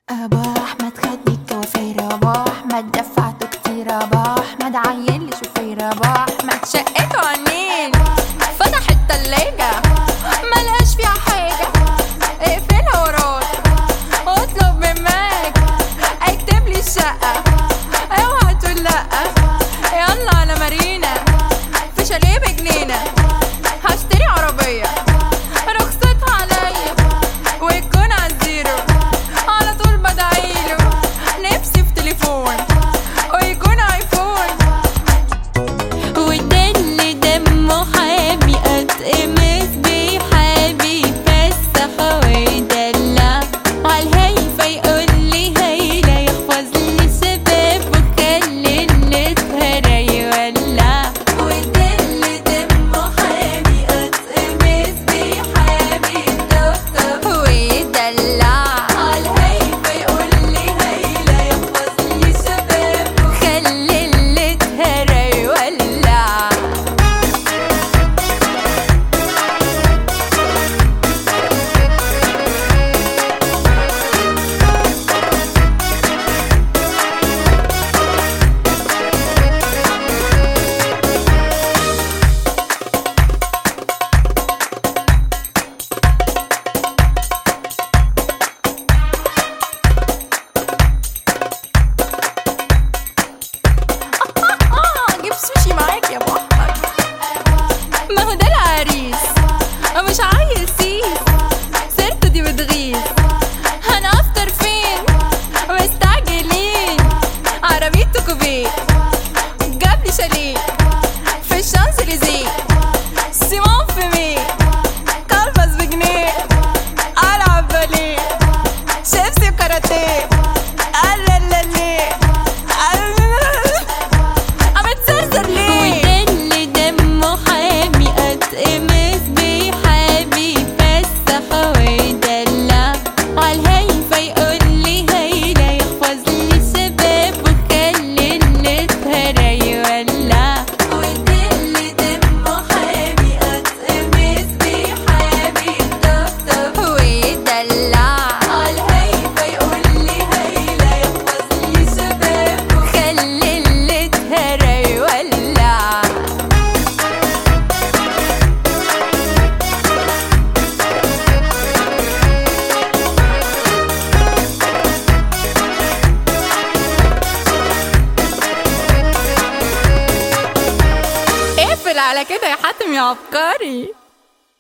ابو احمد خدني الكوافير ابو احمد دفعته كتير ابو احمد عين لي شوفير ابو احمد شقته عنين فتح التلاجة ملقاش فيها حاجة اقفلها وراك اطلب من ماك اكتب لي الشقة اوعى تقول لأ يلا على مارينا في شاليه بجنينة هشتري عربية رخصتها عليا ويكون عالزيرو على طول بدعيله نفسي في تليفون ويكون ايفون وده اللي دمه حامي اتقمص بيحابي بس ويدلع عالهايفة يقول لي هيلا يحفظ لي سباب وخلي اللي اتهرى يولع وده اللي دمه حامي اتقمص بيحابي طبطب ويدلع عالهايفة يقول لي هيلا يحفظ لي سباب خلي اللي اتهرى يولع آه، جيب سوشي معاك يا ابو احمد ما هو ده العريس مش عايز سيس سيرته دي بتغيظ هنفطر فين مستعجلين عربيته كوبيه جاب لي شاليه في الشانزليزيه سيمون في مي كلبس بجنيه العب باليه شيبسي وكاراتيه ألالاليه عم تزرزر ليه وده اللي دمه حامي اتقمص بيحابي بس ويدلع عالهايفة يقول لي هيلا يحفظ لي سباب وخلي اللي اتهرى يولع وده اللي دمه حامي اتقمص بيحابي طبطب ويدلع عالهايفة يقول لي هيلا يحفظ لي سباب خلي اللي اتهرى يولع اقفل على كده يا حاتم يا عبقري